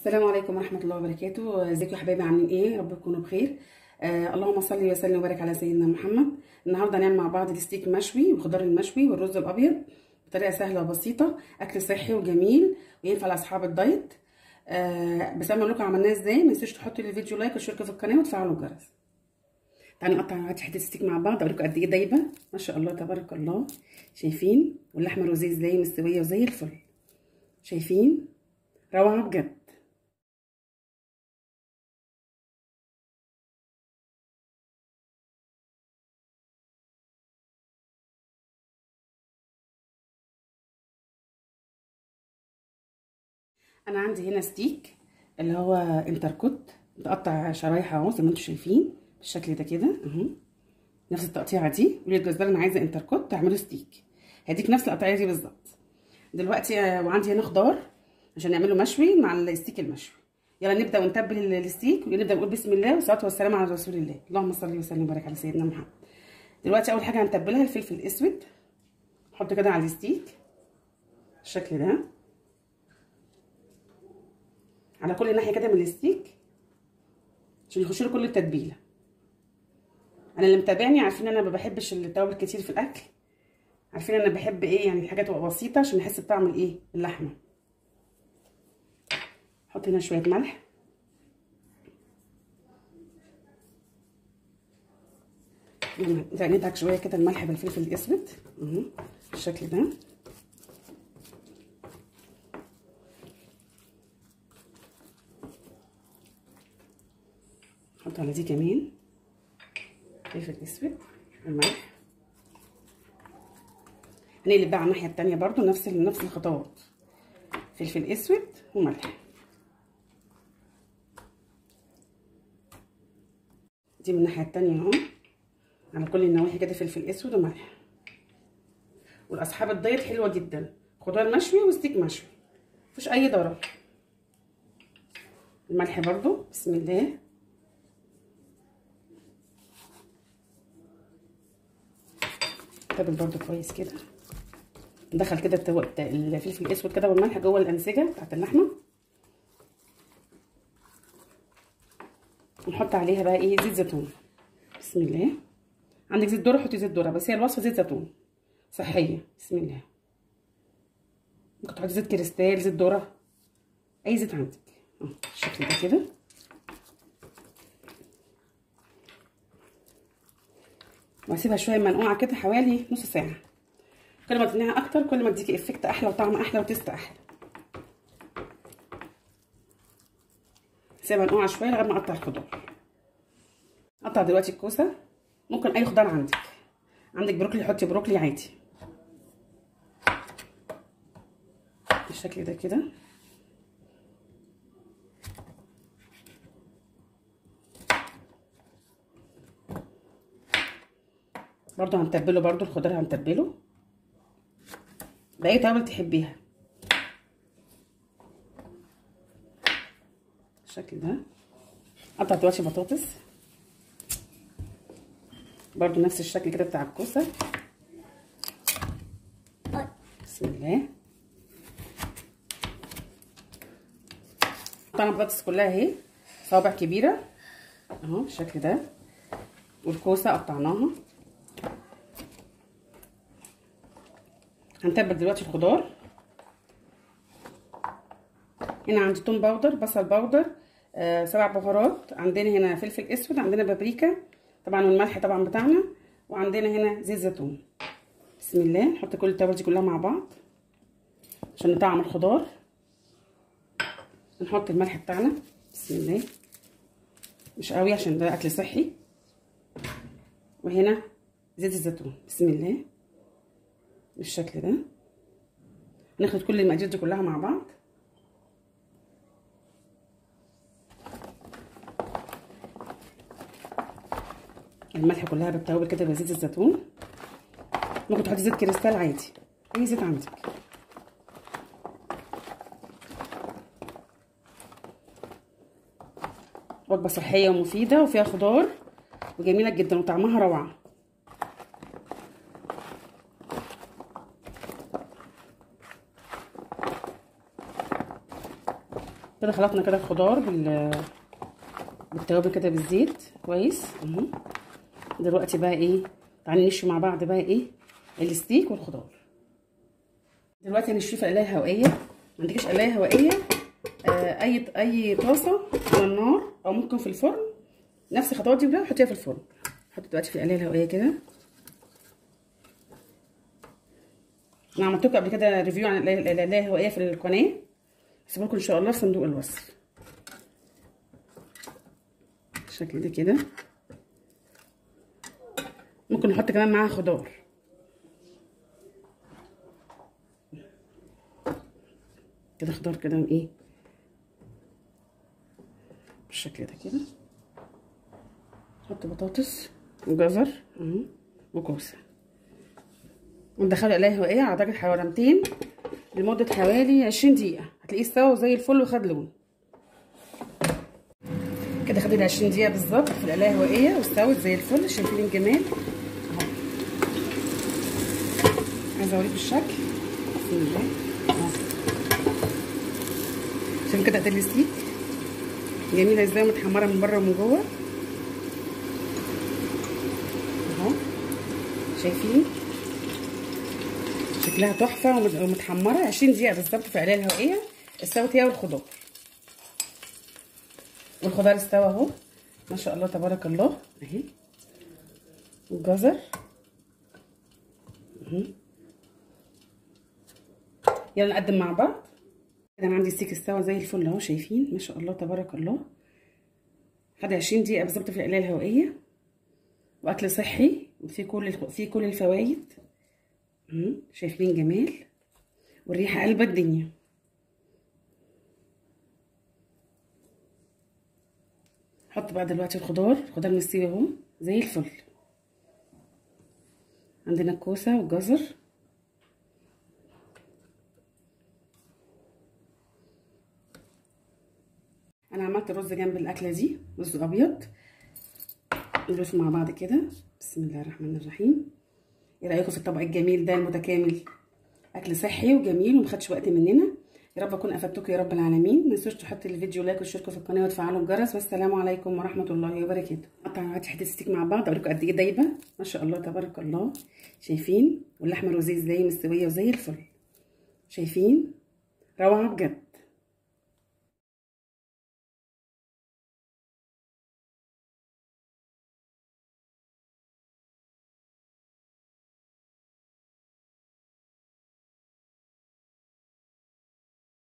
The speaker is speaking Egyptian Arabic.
السلام عليكم ورحمة الله وبركاته ازيكم يا حبايبي عاملين ايه رب تكونوا بخير آه اللهم صل وسلم وبارك على سيدنا محمد النهارده هنعمل مع بعض الستيك مشوي والخضار المشوي والرز الابيض بطريقه سهله وبسيطه اكل صحي وجميل وينفع لاصحاب الدايت آه بس انا لكم عملناه ازاي ما تنسوش تحطوا الفيديو لايك واشتركوا في القناه وتفعلوا الجرس تعالوا نقطع دلوقتي حته ستيك مع بعض اوريكم قد ايه دايبه ما شاء الله تبارك الله شايفين واللحمه روزيه ازاي مستويه وزي الفل شايفين روعه بجد انا عندي هنا ستيك اللي هو انتركوت متقطع شرايح اهو زي ما انتم شايفين بالشكل ده كده اهو نفس التقطيعه دي قولي للجزار انا عايزه انتركوت تعملوا ستيك هديك نفس القطعيه دي بالظبط دلوقتي وعندي هنا خضار عشان نعمله مشوي مع الستيك المشوي يلا نبدا ونتبل الستيك ونبدا نقول بسم الله والصلاه والسلام على رسول الله اللهم صل وسلم وبارك على سيدنا محمد دلوقتي اول حاجه هنتبلها الفلفل الاسود نحط كده على الستيك بالشكل ده على كل ناحيه كده من الستيك عشان يخش له كل التتبيله انا اللي متابعني عارفين انا ما بحبش التوابل كتير في الاكل عارفين انا بحب ايه يعني الحاجات تبقى بسيطه عشان نحس بطعم الايه اللحمه احط هنا شويه ملح ندعك شويه كده الملح بالفلفل الاسود اهو بالشكل ده نحط على دي كمان فلفل اسود والملح هنقلب بقى على الناحيه التانية برضو نفس نفس الخطوات فلفل اسود وملح دي من الناحيه التانية اهو على كل النواحي كده فلفل اسود وملح والاصحاب الدايت حلوه جدا خضار مشوي وستيك مشوي مفيش اي ضرر الملح برضو بسم الله تابل برضو كويس كده ندخل كده الفلفل الاسود كده والملح جوه الانسجه بتاعت اللحمه ونحط عليها بقى ايه زيت زيتون بسم الله عندك زيت ذره حطي زيت ذره بس هي الوصفه زيت زيتون صحيه بسم الله ممكن تحطي زيت كريستال زيت ذره اي زيت عندك اهو بالشكل ده كده واسيبها شويه منقوعه كده حوالي نص ساعه كل ما تنقعها اكتر كل ما تديكي افكت احلى وطعم احلى وتست احلى سيبها منقوعه شويه لغايه ما اقطع الخضار اقطع دلوقتي الكوسه ممكن اي خضار عندك عندك بروكلي حطي بروكلي عادي بالشكل ده كده برضو هنتبله برضو الخضار هنتبله باي توابل تحبيها بالشكل ده قطع دلوقتي بطاطس برضو نفس الشكل كده بتاع الكوسه بسم الله قطعنا البطاطس كلها اهي صوابع كبيره اهو بالشكل ده والكوسه قطعناها هنتبل دلوقتي الخضار هنا عندي توم باودر بصل باودر آه سبع بهارات عندنا هنا فلفل اسود عندنا بابريكا طبعا والملح طبعا بتاعنا وعندنا هنا زيت زيتون بسم الله نحط كل التوابل دي كلها مع بعض عشان نطعم الخضار نحط الملح بتاعنا بسم الله مش قوي عشان ده اكل صحي وهنا زيت الزيتون بسم الله بالشكل ده ناخد كل المقادير دي كلها مع بعض الملح كلها بالتوابل كده بزيت الزيتون ممكن تحطي زيت كريستال عادي اي زيت عندك وجبه صحيه ومفيده وفيها خضار وجميله جدا وطعمها روعه كده خلطنا كده الخضار بال بالتوابل كده بالزيت كويس اهو دلوقتي بقى ايه تعالي نشوي مع بعض بقى ايه الستيك والخضار دلوقتي هنشوي في قلايه هوائيه ما عندكيش قلايه هوائيه آه اي اي طاسه على النار او ممكن في الفرن نفس الخطوات دي كده حطيها في الفرن حط دلوقتي في القلايه الهوائيه كده انا عملت لكم قبل كده ريفيو عن القلايه الهوائيه في القناه هسيبها لكم ان شاء الله في صندوق الوصف بالشكل ده كده ممكن نحط كمان معاها خضار كده خضار كده ايه بالشكل ده كده نحط بطاطس وجزر اهو وكوسه وندخله قلايه هوائيه على درجه حراره 200 لمده حوالي 20 دقيقه هتلاقيه استوى زي الفل وخد لون كده خدت 20 دقيقه بالظبط في القلايه الهوائيه واستوت زي الفل شايفين الجمال اهو عايزه اوريكم الشكل بسم الله اهو شايفين كده قد الستيك جميله ازاي متحمره من بره ومن جوه اهو شايفين شكلها تحفه ومتحمره 20 دقيقه بالظبط في القلايه الهوائيه استوت هي والخضار والخضار استوى اهو ما شاء الله تبارك الله اهي والجزر اهي يلا نقدم مع بعض كده انا عندي ستيك استوى زي الفل اهو شايفين ما شاء الله تبارك الله خد 20 دقيقه بالظبط في القلايه الهوائيه واكل صحي وفيه كل فيه كل الفوائد شايفين جمال والريحه قلبة الدنيا حط بقى دلوقتي الخضار الخضار مستوي اهو زي الفل عندنا الكوسه والجزر انا عملت رز جنب الاكله دي رز ابيض ندرسه مع بعض كده بسم الله الرحمن الرحيم ايه رايكم في الطبق الجميل ده المتكامل اكل صحي وجميل ومخدش وقت مننا يا رب اكون افدتكم يا رب العالمين ما تنسوش تحطوا الفيديو لايك واشتركوا في القناه وتفعلوا الجرس والسلام عليكم ورحمه الله وبركاته نقطع دلوقتي حته ستيك مع بعض اوريكم قد ايه دايبه ما شاء الله تبارك الله شايفين واللحمه الوزيز زي مستويه وزي الفل شايفين روعه بجد